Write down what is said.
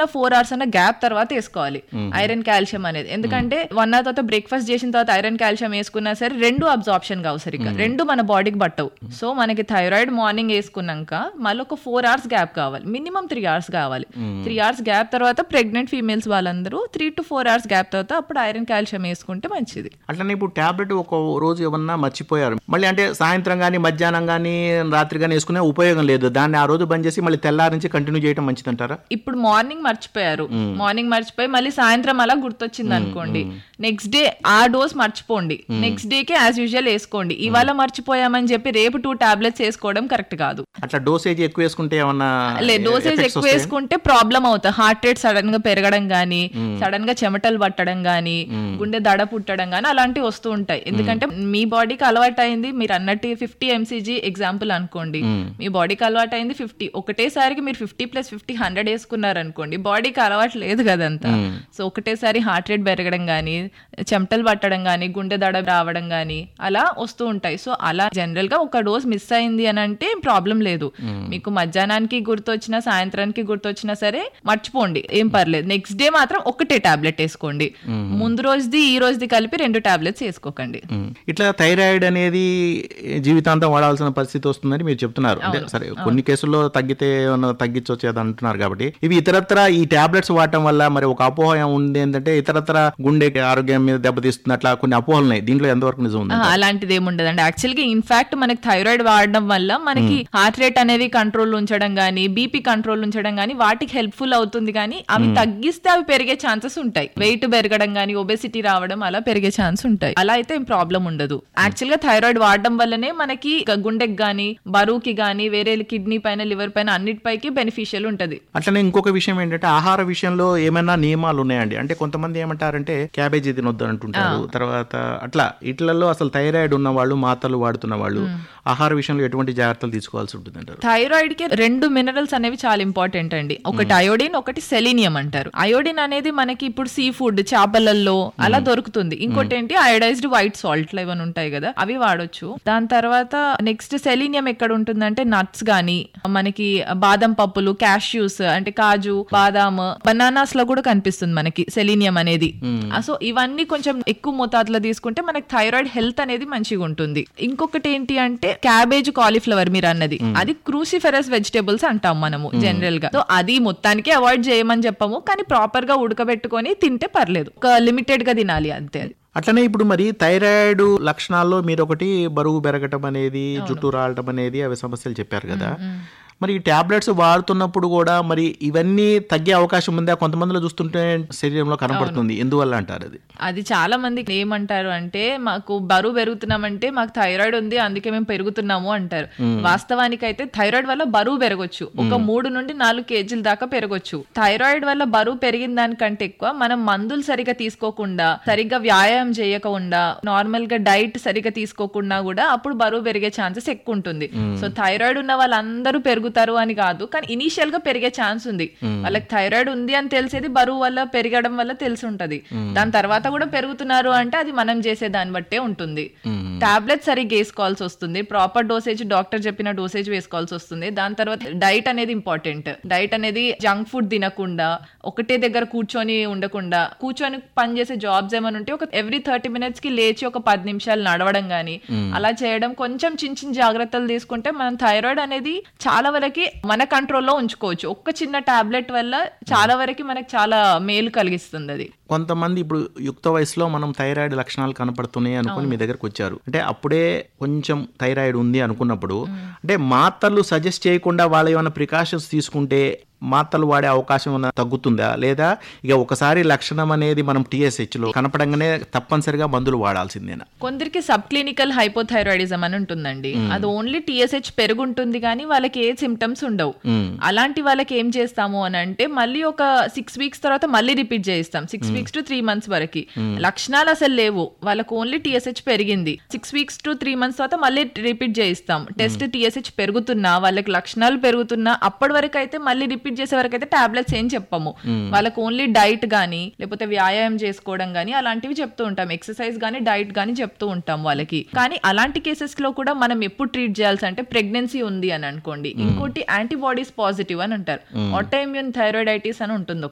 తీసుకుంటున్నా four hours అన్న gap తర్వాత వేసుకోవాలి ఐరన్ కాల్షియం అనేది ఎందుకంటే వన్ అవర్ తర్వాత బ్రేక్ఫాస్ట్ చేసిన తర్వాత ఐరన్ కాల్షియం వేసుకున్నా సరే రెండు అబ్జార్ప్షన్ కావు సరిగ్గా రెండు మన బాడీకి పట్టవు సో మనకి థైరాయిడ్ మార్నింగ్ వేసుకున్నాక మళ్ళీ ఒక ఫోర్ అవర్స్ గ్యాప్ కావాలి మినిమం త్రీ అవర్స్ కావాలి త్రీ అవర్స్ గ్యాప్ తర్వాత ప్రెగ్నెంట్ ఫీమేల్స్ వాళ్ళందరూ three to four hours gap తర్వాత అప్పుడు ఐరన్ కాల్షియం వేసుకుంటే మంచిది అట్లనే ఇప్పుడు టాబ్లెట్ ఒక రోజు ఏమన్నా మర్చిపోయారు మళ్ళీ అంటే సాయంత్రం కానీ మధ్యాహ్నం కానీ రాత్రి కానీ వేసుకునే ఉపయోగం లేదు దాన్ని ఆ రోజు బంద్ చేసి మళ్ళీ తెల్లారి నుంచి కంటిన్యూ చేయడం మంచిదంటారా ఇప్పుడు మార్నింగ్ మర్చిపోయారు మార్నింగ్ మర్చిపోయి మళ్ళీ సాయంత్రం అలా గుర్తొచ్చింది అనుకోండి నెక్స్ట్ డే ఆ డోస్ మర్చిపోండి నెక్స్ట్ డే కి యాజ్ యూజువల్ వేసుకోండి ఇవాళ మర్చిపోయామని చెప్పి రేపు టూ టాబ్లెట్స్ వేసుకోవడం కరెక్ట్ కాదు అట్లా డోసేజ్ ఎక్కువ వేసుకుంటే ఏమన్నా లే డోసేజ్ effects ఎక్కువ వస్తాయా? వేసుకుంటే ప్రాబ్లం అవుతుంది హార్ట్ రేట్ సడన్ గా పెరగడం గానీ సడన్ గా చెమటలు పట్టడం గానీ గుండె దడ పుట్టడం గానీ అలాంటివి వస్తూ ఉంటాయి ఎందుకంటే మీ బాడీకి అలవాటు అయింది మీరు అన్నట్టు ఫిఫ్టీ ఎంసీజీ ఎగ్జాంపుల్ అనుకోండి మీ బాడీకి అలవాటు అయింది ఫిఫ్టీ ఒకటేసారికి మీరు ఫిఫ్టీ ప్లస్ ఫిఫ్టీ హండ్రెడ్ వేసుకున్నారు అనుకోండి బాడీకి అలవాటు లేదు కదంతా సో ఒకటేసారి హార్ట్ రేట్ పెరగడం గానీ చెమటలు పట్టడం గానీ గుండె దడ రావడం గానీ అలా వస్తూ ఉంటాయి సో అలా జనరల్ గా ఒక డోస్ మిస్ అయింది అని అంటే ప్రాబ్లం లేదు మీకు మధ్యాహ్నానికి గుర్తొచ్చినా సాయంత్రానికి గుర్తొచ్చినా సరే మర్చిపోండి ఏం పర్లేదు నెక్స్ట్ డే మాత్రం ఒకటే టాబ్లెట్ వేసుకోండి ముందు రోజుది ఈ రోజుది కలిపి రెండు టాబ్లెట్స్ వేసుకోకండి ఉమ్. ఇట్లా థైరాయిడ్ అనేది జీవితాంతం వాడాల్సిన పరిస్థితి వస్తుందని మీరు చెప్తున్నారు అంటే సరే కొన్ని కేసుల్లో తగ్గితే ఏమన్నా తగ్గించవచ్చు అది అంటున్నారు కాబట్టి ఇవి ఇతరత్ర ఈ టాబ్లెట్స్ వాడటం వల్ల మరి ఒక అపోహ ఉంది ఏంటంటే ఇతరత్ర గుండె ఆరోగ్యం మీద దెబ్బతీస్తుంది అట్లా కొన్ని అపోహలు ఉన్నాయి దీంట్లో ఎంతవరకు నిజం ఉంది ఆ, అలాంటిది ఏముండదండి యాక్చువల్ గా ఇన్ఫాక్ట్ మనకి థైరాయిడ్ వాడడం వల్ల మనకి హార్ట్ రేట్ అనేది కంట్రోల్ ఉంచడం గానీ బీపీ కంట్రోల్ ఉంచడం గానీ వాటికి హెల్ప్ఫుల్ అవుతుంది కానీ అవి తగ్గిస్తే అవి పెరిగే ఛాన్సెస్ ఉంటాయి వెయిట్ పెరగడం గానీ ఒబెసిటీ రావడం అలా పెరిగే ఛాన్స్ ఉంటాయి అలా అయితే ఏం ప్రాబ్లం ఉండదు యాక్చువల్ గా థైరాయిడ్ వాడడం వల్లనే మనకి గ- గుండెకి గానీ బరువుకి గానీ వేరే కిడ్నీ పైన లివర్ పైన అన్నిటిపైకి బెనిఫిషియల్ ఉంటది అట్లనే ఇంకొక విషయం ఏంటంటే ఆహార విషయంలో ఏమైనా నియమాలు ఉన్నాయండి అంటే కొంతమంది ఏమంటారంటే క్యాబేజీ తినొద్దు అంటుంటారు తర్వాత అట్లా ఇట్లలో అసలు థైరాయిడ్ ఉన్న వాళ్ళు మాత్రలు వాడుతున్న వాళ్ళు ఆహార విషయంలో ఎటువంటి జాగ్రత్తలు తీసుకోవాల్సి ఉంటుంది అంటారు థైరాయిడ్ కి రెండు మినరల్స్ అనేవి చాలా ఇంపార్టెంట్ అండి ఒకటి అయోడిన్ ఒకటి సెలీనియం అంటారు అయోడిన్ అనేది మనకి ఇప్పుడు సీ ఫుడ్ చేపలల్లో అలా దొరుకుతుంది ఇంకోటి ఏంటి అయోడైజ్డ్ వైట్ సాల్ట్ ఇవన్నీ ఉంటాయి కదా అవి వాడొచ్చు దాని తర్వాత నెక్స్ట్ సెలీనియం ఎక్కడ ఉంటుందంటే నట్స్ గానీ మనకి బాదం పప్పులు క్యాష్యూస్ అంటే కాజు బాదాం బనానాస్ లో కూడా కనిపిస్తుంది మనకి సెలీనియం అనేది సో ఇవన్నీ కొంచెం ఎక్కువ మోతాదులో తీసుకుంటే మనకి థైరాయిడ్ హెల్త్ అనేది మంచిగా ఉంటుంది ఇంకొకటి ఏంటి అంటే క్యాబేజ్ కాలీఫ్లవర్ మీరు అన్నది అది క్రూసిఫెరస్ వెజిటేబుల్స్ అంటాం మనము జనరల్ గా సో అది మొత్తానికి అవాయిడ్ చేయమని చెప్పము కానీ ప్రాపర్ గా ఉడకబెట్టుకొని తింటే పర్లేదు ఒక లిమిటెడ్ గా తినాలి అంతే అది అట్లనే ఇప్పుడు మరి థైరాయిడ్ లక్షణాల్లో మీరు ఒకటి బరువు పెరగటం అనేది జుట్టు రాలటం అనేది అవి సమస్యలు చెప్పారు కదా మరి ఈ టాబ్లెట్స్ వాడుతున్నప్పుడు కూడా మరి ఇవన్నీ తగ్గే అవకాశం ఉందా కొంతమందిలో చూస్తుంటే శరీరంలో కనపడుతుంది ఎందువల్ల అంటారు అది అది చాలా మందికి ఏమంటారు అంటే మాకు బరువు పెరుగుతున్నామంటే మాకు థైరాయిడ్ ఉంది అందుకే మేము పెరుగుతున్నాము అంటారు వాస్తవానికి అయితే థైరాయిడ్ వల్ల బరువు పెరగొచ్చు ఒక మూడు నుండి నాలుగు కేజీల దాకా పెరగొచ్చు థైరాయిడ్ వల్ల బరువు పెరిగిన దానికంటే ఎక్కువ మనం మందులు సరిగా తీసుకోకుండా సరిగ్గా వ్యాయామం చేయకుండా నార్మల్ గా డైట్ సరిగా తీసుకోకుండా కూడా అప్పుడు బరువు పెరిగే ఛాన్సెస్ ఎక్కువ ఉంటుంది సో థైరాయిడ్ ఉన్న వాళ్ళందరూ పెరుగుతారు అని కాదు కానీ ఇనీషియల్ గా పెరిగే ఛాన్స్ ఉంది వాళ్ళకి థైరాయిడ్ ఉంది అని తెలిసేది బరువు వల్ల పెరగడం వల్ల తెలిసి ఉంటది దాని తర్వాత కూడా పెరుగుతున్నారు అంటే అది మనం చేసే దాన్ని బట్టే ఉంటుంది టాబ్లెట్ సరిగ్గా వేసుకోవాల్సి వస్తుంది ప్రాపర్ డోసేజ్ డాక్టర్ చెప్పిన డోసేజ్ వేసుకోవాల్సి వస్తుంది దాని తర్వాత డైట్ అనేది ఇంపార్టెంట్ డైట్ అనేది జంక్ ఫుడ్ తినకుండా ఒకటే దగ్గర కూర్చొని ఉండకుండా కూర్చొని పని చేసే జాబ్స్ ఏమైనా ఉంటే ఒక ఎవ్రీ థర్టీ మినిట్స్ కి లేచి ఒక పది నిమిషాలు నడవడం గానీ అలా చేయడం కొంచెం చిన్న చిన్న జాగ్రత్తలు తీసుకుంటే మనం థైరాయిడ్ అనేది చాలా వరకు మన కంట్రోల్లో ఉంచుకోవచ్చు ఒక్క చిన్న టాబ్లెట్ వల్ల చాలా వరకు మనకి చాలా మేలు కలిగిస్తుంది అది కొంతమంది ఇప్పుడు యుక్త వయసులో మనం థైరాయిడ్ లక్షణాలు కనపడుతున్నాయి అనుకుని మీ దగ్గరకు వచ్చారు అంటే అప్పుడే కొంచెం థైరాయిడ్ ఉంది అనుకున్నప్పుడు అంటే మాత్రలు సజెస్ట్ చేయకుండా వాళ్ళు ఏమైనా ప్రికాషన్స్ తీసుకుంటే మాత్రలు వాడే అవకాశం ఏమైనా తగ్గుతుందా లేదా ఇక ఒకసారి లక్షణం అనేది మనం TSH లో కనపడంగానే తప్పనిసరిగా మందులు వాడాల్సిందేనా కొందరికి సబ్ క్లినికల్ హైపోథైరాయిడిజం అని ఉంటుందండి అది ఓన్లీ టీఎస్హెచ్ పెరుగుంటుంది కానీ వాళ్ళకి ఏ సిమ్టమ్స్ ఉండవు అలాంటి వాళ్ళకి ఏం చేస్తాము అని అంటే మళ్ళీ ఒక సిక్స్ వీక్స్ తర్వాత మళ్ళీ రిపీట్ చేయిస్తాం six weeks to three months వరకు లక్షణాలు అసలు లేవు వాళ్ళకు ఓన్లీ టీఎస్హెచ్ పెరిగింది six weeks to three months తర్వాత మళ్ళీ రిపీట్ చేయిస్తాం టెస్ట్ టీఎస్హెచ్ పెరుగుతున్నా వాళ్ళకి లక్షణాలు పెరుగుతున్నా అప్పటి వరకు అయితే మళ్ళీ రిపీట్ చేసే వరకు అయితే టాబ్లెట్స్ ఏం చెప్పము వాళ్ళకి ఓన్లీ డైట్ గానీ లేకపోతే వ్యాయామం చేసుకోవడం గానీ అలాంటివి చెప్తూ ఉంటాం ఎక్సర్సైజ్ గానీ డైట్ గానీ చెప్తూ ఉంటాం వాళ్ళకి కానీ అలాంటి కేసెస్ లో కూడా మనం ఎప్పుడు ట్రీట్ చేయాల్సి అంటే ప్రెగ్నెన్సీ ఉంది అని అనుకోండి ఇంకోటి యాంటీబాడీస్ పాజిటివ్ అని అంటారు ఆటోఇమ్యూన్ థైరాయిడైటిస్ అని ఉంటుంది